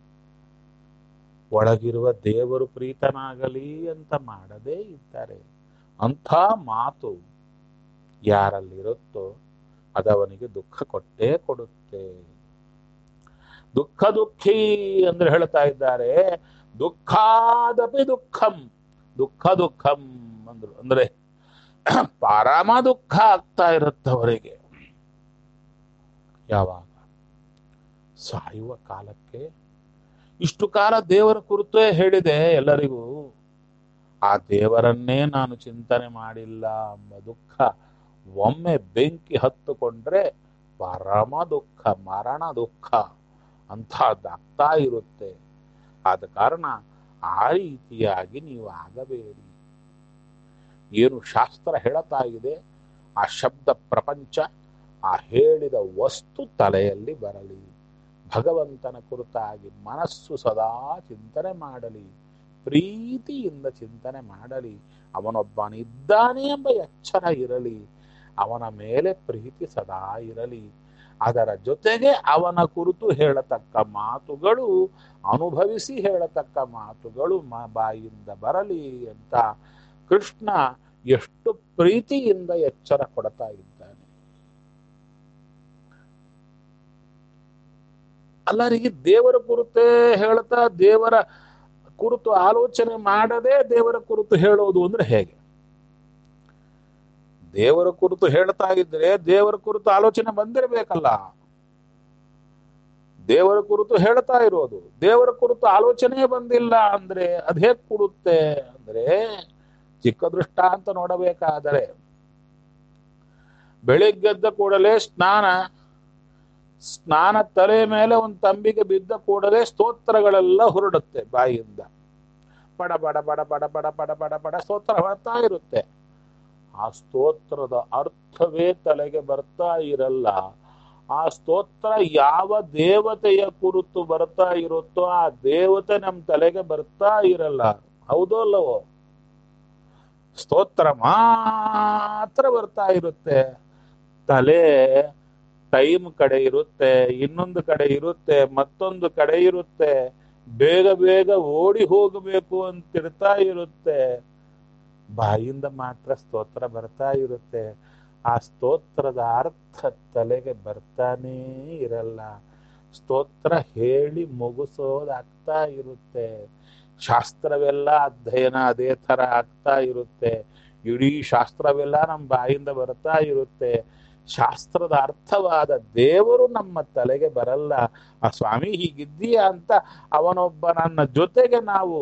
ಒಳಗಿರುವ ದೇವರು ಪ್ರೀತನಾಗಲಿ ಅಂತ ಮಾಡದೇ ಇದ್ದಾರೆ ಅಂಥ ಮಾತು ಯಾರಲ್ಲಿರುತ್ತೋ ಅದವನಿಗೆ ದುಃಖ ಕೊಟ್ಟೇ ಕೊಡುತ್ತೆ ದುಃಖ ದುಃಖಿ ಅಂದ್ರೆ ಹೇಳ್ತಾ ಇದ್ದಾರೆ ದುಃಖಾದಪಿ ದುಃಖಂ ದುಃಖ ದುಃಖಂ ಅಂದ್ರು ಅಂದ್ರೆ ಪರಮ ದುಃಖ ಆಗ್ತಾ ಇರುತ್ತವರಿಗೆ ಯಾವಾಗ ಸಾಯುವ ಕಾಲಕ್ಕೆ ಇಷ್ಟು ಕಾಲ ದೇವರ ಕುರಿತೇ ಹೇಳಿದೆ ಎಲ್ಲರಿಗೂ ಆ ದೇವರನ್ನೇ ನಾನು ಚಿಂತನೆ ಮಾಡಿಲ್ಲ ಎಂಬ ದುಃಖ ಒಮ್ಮೆ ಬೆಂಕಿ ಹತ್ತುಕೊಂಡ್ರೆ ಪರಮ ದುಃಖ ಮರಣ ದುಃಖ ಅಂಥದ್ದಾಗ್ತಾ ಇರುತ್ತೆ ಆದ ಕಾರಣ ಆ ರೀತಿಯಾಗಿ ನೀವು ಆಗಬೇಡಿ ಏನು ಶಾಸ್ತ್ರ ಹೇಳುತ್ತಾ ಇದೆ ಆ ಶಬ್ದ ಪ್ರಪಂಚ ಆ ಹೇಳಿದ ವಸ್ತು ತಲೆಯಲ್ಲಿ ಬರಲಿ ಭಗವಂತನ ಕುರಿತಾಗಿ ಮನಸ್ಸು ಸದಾ ಚಿಂತನೆ ಮಾಡಲಿ ಪ್ರೀತಿಯಿಂದ ಚಿಂತನೆ ಮಾಡಲಿ ಅವನೊಬ್ಬನಿದ್ದಾನೆ ಎಂಬ ಎಚ್ಚರ ಇರಲಿ ಅವನ ಮೇಲೆ ಪ್ರೀತಿ ಸದಾ ಇರಲಿ ಅದರ ಜೊತೆಗೆ ಅವನ ಕುರಿತು ಹೇಳತಕ್ಕ ಮಾತುಗಳು ಅನುಭವಿಸಿ ಹೇಳತಕ್ಕ ಮಾತುಗಳು ಮ- ಬಾಯಿಂದ ಬರಲಿ ಅಂತ ಕೃಷ್ಣ ಎಷ್ಟು ಪ್ರೀತಿಯಿಂದ ಎಚ್ಚರ ಕೊಡ್ತಾ ಇದ್ದಾನೆ ಅಲ್ಲರಿಗೆ ದೇವರ ಕುರಿತೇ ಹೇಳ್ತಾ ದೇವರ ಕುರಿತು ಆಲೋಚನೆ ಮಾಡದೆ ದೇವರ ಕುರಿತು ಹೇಳೋದು ಅಂದ್ರೆ ಹೇಗೆ ದೇವರ ಕುರಿತು ಹೇಳ್ತಾ ಇದ್ರೆ ದೇವರ ಕುರಿತು ಆಲೋಚನೆ ಬಂದಿರಬೇಕಲ್ಲ ದೇವರ ಕುರಿತು ಹೇಳ್ತಾ ಇರೋದು ದೇವರ ಕುರಿತು ಆಲೋಚನೆ ಬಂದಿಲ್ಲ ಅಂದ್ರೆ ಅದ್ ಹೇಗ್ ಕೊಡುತ್ತೆ ಅಂದ್ರೆ ಚಿಕ್ಕ ದೃಷ್ಟಾಂತ ನೋಡಬೇಕಾದರೆ ಬೆಳಿಗ್ಗೆದ್ದ ಕೂಡಲೇ ಸ್ನಾನ ಸ್ನಾನ ತಲೆ ಮೇಲೆ ಒಂದು ತಂಬಿಗೆ ಬಿದ್ದ ಕೂಡಲೇ ಸ್ತೋತ್ರಗಳೆಲ್ಲ ಹೊರಡುತ್ತೆ ಬಾಯಿಯಿಂದ ಬಡ ಬಡ ಬಡ ಬಡ ಬಡ ಬಡ ಬಡ ಬಡ ಸ್ತೋತ್ರ ಹೊರಡ್ತಾ ಇರುತ್ತೆ ಆ ಸ್ತೋತ್ರದ ಅರ್ಥವೇ ತಲೆಗೆ ಬರ್ತಾ ಇರಲ್ಲ ಆ ಸ್ತೋತ್ರ ಯಾವ ದೇವತೆಯ ಕುರಿತು ಬರ್ತಾ ಇರುತ್ತೋ ಆ ದೇವತೆ ನಮ್ ತಲೆಗೆ ಬರ್ತಾ ಇರಲ್ಲ ಹೌದೋ ಅಲ್ಲವೋ ಸ್ತೋತ್ರ ಮಾತ್ರ ಬರ್ತಾ ಇರುತ್ತೆ ತಲೆ ಟೈಮ್ ಕಡೆ ಇರುತ್ತೆ ಇನ್ನೊಂದು ಕಡೆ ಇರುತ್ತೆ ಮತ್ತೊಂದು ಕಡೆ ಇರುತ್ತೆ ಬೇಗ ಬೇಗ ಓಡಿ ಹೋಗಬೇಕು ಅಂತಿರ್ತಾ ಇರುತ್ತೆ ಬಾಯಿಂದ ಮಾತ್ರ ಸ್ತೋತ್ರ ಬರ್ತಾ ಇರುತ್ತೆ ಆ ಸ್ತೋತ್ರದ ಅರ್ಥ ತಲೆಗೆ ಬರ್ತಾನೇ ಇರಲ್ಲ ಸ್ತೋತ್ರ ಹೇಳಿ ಮುಗಿಸೋದಾಗ್ತಾ ಇರುತ್ತೆ ಶಾಸ್ತ್ರವೆಲ್ಲ ಅಧ್ಯಯನ ಅದೇ ತರ ಆಗ್ತಾ ಇರುತ್ತೆ ಇಡೀ ಶಾಸ್ತ್ರವೆಲ್ಲ ನಮ್ಮ ಬಾಯಿಂದ ಬರ್ತಾ ಇರುತ್ತೆ ಶಾಸ್ತ್ರದ ಅರ್ಥವಾದ ದೇವರು ನಮ್ಮ ತಲೆಗೆ ಬರಲ್ಲ ಆ ಸ್ವಾಮಿ ಹೀಗಿದ್ದೀಯಾ ಅಂತ ಅವನೊಬ್ಬ ನನ್ನ ಜೊತೆಗೆ ನಾವು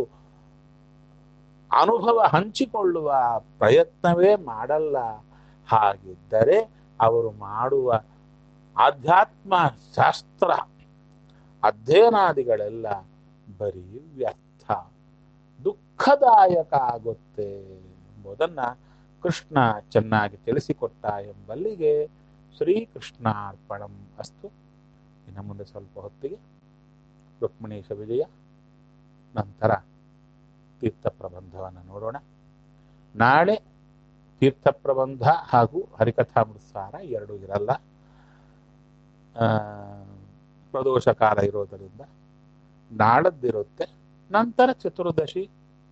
ಅನುಭವ ಹಂಚಿಕೊಳ್ಳುವ ಪ್ರಯತ್ನವೇ ಮಾಡಲ್ಲ ಹಾಗಿದ್ದರೆ ಅವರು ಮಾಡುವ ಆಧ್ಯಾತ್ಮ ಶಾಸ್ತ್ರ ಅಧ್ಯಯನಾದಿಗಳೆಲ್ಲ ಬರೀ ವ್ಯರ್ಥ ದುಃಖದಾಯಕ ಆಗುತ್ತೆ ಎಂಬುದನ್ನ ಕೃಷ್ಣ ಚೆನ್ನಾಗಿ ತಿಳಿಸಿಕೊಟ್ಟ ಎಂಬಲ್ಲಿಗೆ ಶ್ರೀಕೃಷ್ಣಾರ್ಪಣಂ ಅಸ್ತು ಇನ್ನು ಮುಂದೆ ಸ್ವಲ್ಪ ಹೊತ್ತಿಗೆ ರುಕ್ಮಿಣೀಶ ವಿಜಯ ನಂತರ ತೀರ್ಥ ಪ್ರಬಂಧವನ್ನು ನೋಡೋಣ ನಾಳೆ ತೀರ್ಥ ಪ್ರಬಂಧ ಹಾಗೂ ಹರಿಕಥಾಮೃತಸಾರ ಎರಡೂ ಇರಲ್ಲ ಆ, ಪ್ರದೋಷ ಕಾಲ ಇರೋದರಿಂದ ನಾಳದ್ದಿರುತ್ತೆ ನಂತರ ಚತುರ್ದಶಿ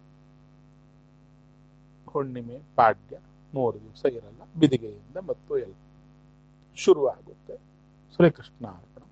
ಹುಣ್ಣಿಮೆ ಪಾಡ್ಯ ಮೂರು ದಿವಸ ಇರಲ್ಲ ಬಿದಿಗೆಯಿಂದ ಮತ್ತು ಎಲ್ಲ ಶುರುವಾಗುತ್ತೆ ಶ್ರೀಕೃಷ್ಣ ಅರ್ಪಣ